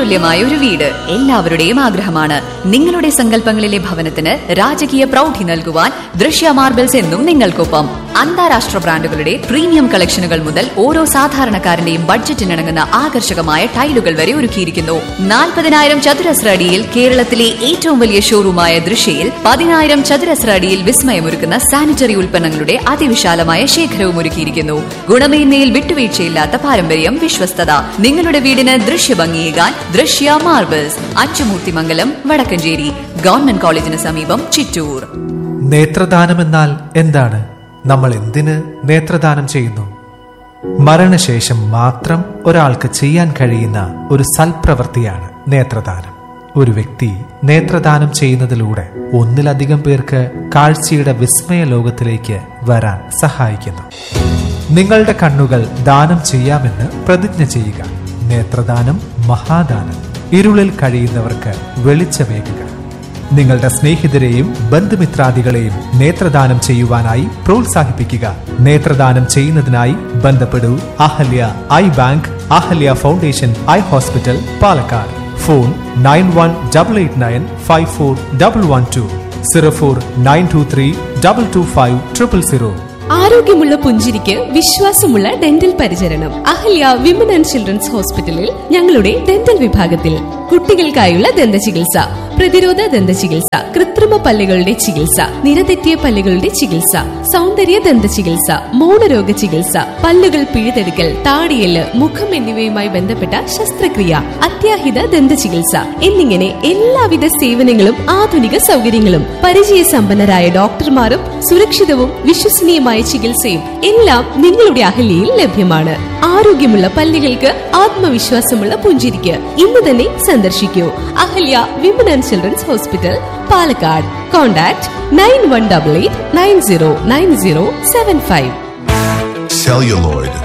സ്വപ്നതുല്യമായ ഒരു വീട് എല്ലാവരുടെയും ആഗ്രഹമാണ് നിങ്ങളുടെ സങ്കല്പങ്ങളിലെ ഭവനത്തിന് രാജകീയ പ്രൗഢി നൽകുവാൻ ദൃശ്യ മാർബിൾസ് എന്നും നിങ്ങൾക്കൊപ്പം അന്താരാഷ്ട്ര ബ്രാൻഡുകളുടെ പ്രീമിയം കളക്ഷനുകൾ മുതൽ ഓരോ സാധാരണക്കാരന്റെയും ബഡ്ജറ്റിനിണങ്ങുന്ന ആകർഷകമായ ടൈലുകൾ വരെ ഒരുക്കിയിരിക്കുന്നു നാൽപ്പതിനായിരം ചതുരശ്ര അടിയിൽ കേരളത്തിലെ ഏറ്റവും വലിയ ഷോറൂമായ ദൃശ്യയിൽ പതിനായിരം ചതുരശ്ര അടിയിൽ വിസ്മയമൊരുക്കുന്ന സാനിറ്ററി ഉൽപ്പന്നങ്ങളുടെ അതിവിശാലമായ ശേഖരവും ഒരുക്കിയിരിക്കുന്നു ഗുണമേന്മയിൽ വിട്ടുവീഴ്ചയില്ലാത്ത പാരമ്പര്യം വിശ്വസ്തത നിങ്ങളുടെ വീടിന് ദൃശ്യഭംഗിയേകാൻ ദൃശ്യ മാർബിൾസ് അച്ചുമൂർത്തിമംഗലം വടക്കഞ്ചേരി ഗവൺമെന്റ് കോളേജിന് സമീപം ചിറ്റൂർ നേത്രദാനമെന്നാൽ എന്താണ് നമ്മൾ എന്തിന് നേത്രദാനം ചെയ്യുന്നു മരണശേഷം മാത്രം ഒരാൾക്ക് ചെയ്യാൻ കഴിയുന്ന ഒരു സൽപ്രവൃത്തിയാണ് നേത്രദാനം ഒരു വ്യക്തി നേത്രദാനം ചെയ്യുന്നതിലൂടെ ഒന്നിലധികം പേർക്ക് കാഴ്ചയുടെ വിസ്മയ ലോകത്തിലേക്ക് വരാൻ സഹായിക്കുന്നു നിങ്ങളുടെ കണ്ണുകൾ ദാനം ചെയ്യാമെന്ന് പ്രതിജ്ഞ ചെയ്യുക നേത്രദാനം മഹാദാനം ഇരുളിൽ കഴിയുന്നവർക്ക് വെളിച്ചമേകുക നിങ്ങളുടെ സ്നേഹിതരെയും ബന്ധുമിത്രാദികളെയും നേത്രദാനം ചെയ്യുവാനായി പ്രോത്സാഹിപ്പിക്കുക നേത്രദാനം ചെയ്യുന്നതിനായി ബന്ധപ്പെടൂ Ahalya eye bank Ahalya foundation eye hospital Palakkad phone nine one double eight nine five four double one two zero four nine two three double two five triple zero ആരോഗ്യമുള്ള പുഞ്ചിരിക്ക് വിശ്വാസമുള്ള ഡെന്റൽ പരിചരണം അഹല്യ വിമൻ ആൻഡ് ചിൽഡ്രൻസ് ഹോസ്പിറ്റലിൽ ഞങ്ങളുടെ ഡെന്റൽ വിഭാഗത്തിൽ കുട്ടികൾക്കായുള്ള ദന്ത ചികിത്സ പ്രതിരോധ ദന്ത ചികിത്സ കൃത്രിമ പല്ലുകളുടെ ചികിത്സ നിരതെറ്റിയ പല്ലുകളുടെ ചികിത്സ സൗന്ദര്യ ദന്ത ചികിത്സ മൗനരോഗ ചികിത്സ പല്ലുകൾ പിഴുതെടുക്കൽ താടിയല് മുഖം എന്നിവയുമായി ബന്ധപ്പെട്ട ശസ്ത്രക്രിയ അത്യാഹിത ദന്ത ചികിത്സ എന്നിങ്ങനെ എല്ലാവിധ സേവനങ്ങളും ആധുനിക സൗകര്യങ്ങളും പരിചയസമ്പന്നരായ ഡോക്ടർമാരും സുരക്ഷിതവും വിശ്വസനീയമായ ചികിത്സയും എല്ലാം നിങ്ങളുടെ അഹല്യയിൽ ലഭ്യമാണ് ആരോഗ്യമുള്ള പല്ലുകൾക്ക് ആത്മവിശ്വാസമുള്ള പുഞ്ചിരിക്ക് ഇന്ന് തന്നെ സന്ദർശിക്കൂ Ahalya women and children's hospital Palakkad contact nine one double eight nine zero nine zero seven five celluloid,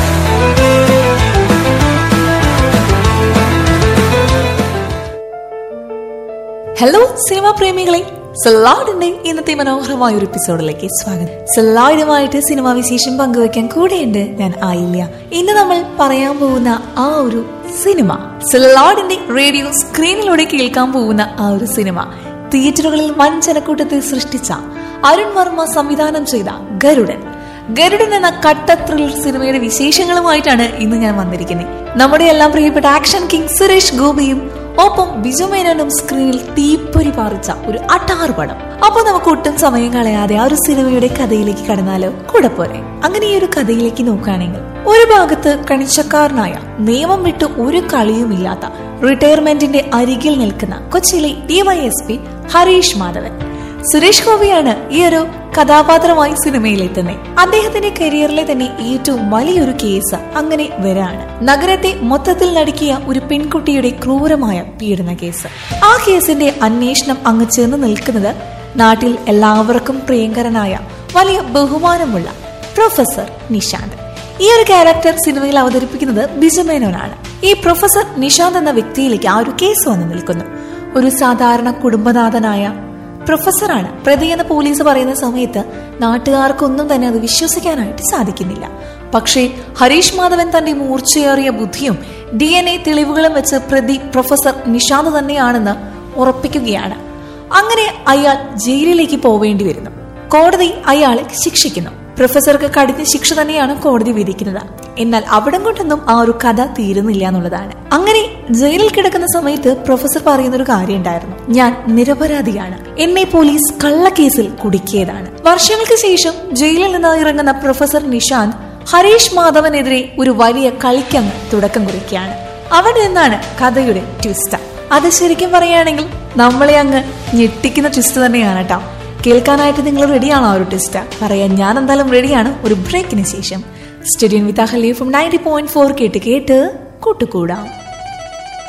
hello cinema പ്രേമികളെ സലാഡിന്റെ ഇന്നത്തെ മനോഹരമായ ഒരു എപ്പിസോഡിലേക്ക് സ്വാഗതം സലാഡുമായിട്ട് സിനിമാ വിശേഷം പങ്കുവെക്കാൻ കൂടെയുണ്ട് ഞാൻ ആയില്ല ഇന്ന് നമ്മൾ പറയാൻ പോകുന്ന ആ ഒരു സിനിമ സലാഡിന്റെ റേഡിയോ സ്ക്രീനിലൂടെ കേൾക്കാൻ പോകുന്ന ആ ഒരു സിനിമ തിയേറ്ററുകളിൽ വൻ ജനക്കൂട്ടത്തെ സൃഷ്ടിച്ച അരുൺ വർമ്മ സംവിധാനം ചെയ്ത ഗരുഡൻ ഗരുഡൻ എന്ന കട്ട ത്രില്ലർ സിനിമയുടെ വിശേഷങ്ങളുമായിട്ടാണ് ഇന്ന് ഞാൻ വന്നിരിക്കുന്നത് നമ്മുടെ എല്ലാം പ്രിയപ്പെട്ട ആക്ഷൻ കിങ് സുരേഷ് ഗോപിയും ഒപ്പം ബിജു മേനോനും സ്ക്രീനിൽ തീപ്പൊരി പാറിച്ച ഒരു അട്ടാറ് പടം അപ്പൊ നമുക്ക് ഒട്ടും സമയം കളയാതെ ആ ഒരു സിനിമയുടെ കഥയിലേക്ക് കടന്നാലോ കൂടെ പോരെ അങ്ങനെ ഈ ഒരു കഥയിലേക്ക് നോക്കുകയാണെങ്കിൽ ഒരു ഭാഗത്ത് കണിച്ചക്കാരനായ നിയമം വിട്ട് ഒരു കളിയുമില്ലാത്ത റിട്ടയർമെന്റിന്റെ അരികിൽ നിൽക്കുന്ന കൊച്ചിയിലെ ഡിവൈഎസ്പി ഹരീഷ് മാധവൻ സുരേഷ് ഗോപിയാണ് ഈ ഒരു കഥാപാത്രമായി സിനിമയിലെത്തുന്നത് അദ്ദേഹത്തിന്റെ കരിയറിലെ തന്നെ ഏറ്റവും വലിയൊരു കേസ് അങ്ങനെ വരാണ് നഗരത്തെ മൊത്തത്തിൽ നടുക്കിയ ഒരു പെൺകുട്ടിയുടെ ക്രൂരമായ പീഡന കേസ് ആ കേസിന്റെ അന്വേഷണം അങ്ങ് ചെന്ന് നിൽക്കുന്നത് നാട്ടിൽ എല്ലാവർക്കും പ്രിയങ്കരനായ വലിയ ബഹുമാനമുള്ള പ്രൊഫസർ നിഷാന്ത് ഈ ഒരു ക്യാരക്ടർ സിനിമയിൽ അവതരിപ്പിക്കുന്നത് ബിജുമേനോനാണ് ഈ പ്രൊഫസർ നിഷാന്ത് എന്ന വ്യക്തിയിലേക്ക് ആ ഒരു കേസ് വന്നു നിൽക്കുന്നു ഒരു സാധാരണ കുടുംബനാഥനായ പ്രൊഫസറാണ് പ്രതി എന്ന് പോലീസ് പറയുന്ന സമയത്ത് നാട്ടുകാർക്കൊന്നും തന്നെ അത് വിശ്വസിക്കാനായിട്ട് സാധിക്കുന്നില്ല പക്ഷേ ഹരീഷ് മാധവൻ തന്റെ മൂർച്ചയേറിയ ബുദ്ധിയും ഡി എൻ എ തെളിവുകളും വെച്ച് പ്രതി പ്രൊഫസർ നിഷാന്ത് തന്നെയാണെന്ന് ഉറപ്പിക്കുകയാണ് അങ്ങനെ അയാൾ ജയിലിലേക്ക് പോവേണ്ടി വരുന്നു കോടതി അയാളെ ശിക്ഷിക്കുന്നു പ്രൊഫസർക്ക് കഠിന ശിക്ഷ തന്നെയാണ് കോടതി വിധിക്കുന്നത് എന്നാൽ അവിടം കൊണ്ടൊന്നും ആ ഒരു കഥ തീരുന്നില്ല എന്നുള്ളതാണ് അങ്ങനെ ജയിലിൽ കിടക്കുന്ന സമയത്ത് പ്രൊഫസർ പറയുന്ന ഒരു കാര്യം ഉണ്ടായിരുന്നു ഞാൻ നിരപരാധിയാണ് എന്നെ പോലീസ് കള്ളക്കേസിൽ കുടുക്കിയതാണ് വർഷങ്ങൾക്ക് ശേഷം ജയിലിൽ നിന്ന് ഇറങ്ങുന്ന പ്രൊഫസർ നിഷാന്ത് ഹരീഷ് മാധവനെതിരെ ഒരു വലിയ കളിക്കങ്ങ് തുടക്കം കുറിക്കുകയാണ് അവിടെ നിന്നാണ് കഥയുടെ ട്വിസ്റ്റ് അത് ശരിക്കും പറയുകയാണെങ്കിൽ നമ്മളെ അങ്ങ് ഞെട്ടിക്കുന്ന ട്വിസ്റ്റ് തന്നെയാണ് കേട്ടോ കേൾക്കാനായിട്ട് നിങ്ങൾ റെഡിയാണോ ആ ഒരു ടെസ്റ്റ് പറയാൻ ഞാൻ എന്തായാലും റെഡിയാണ് ഒരു ബ്രേക്കിന് ശേഷം സ്റ്റഡിയൻ with Ahalya from ninety point four കേട്ട് കേട്ട് കൂട്ടുകൂടാം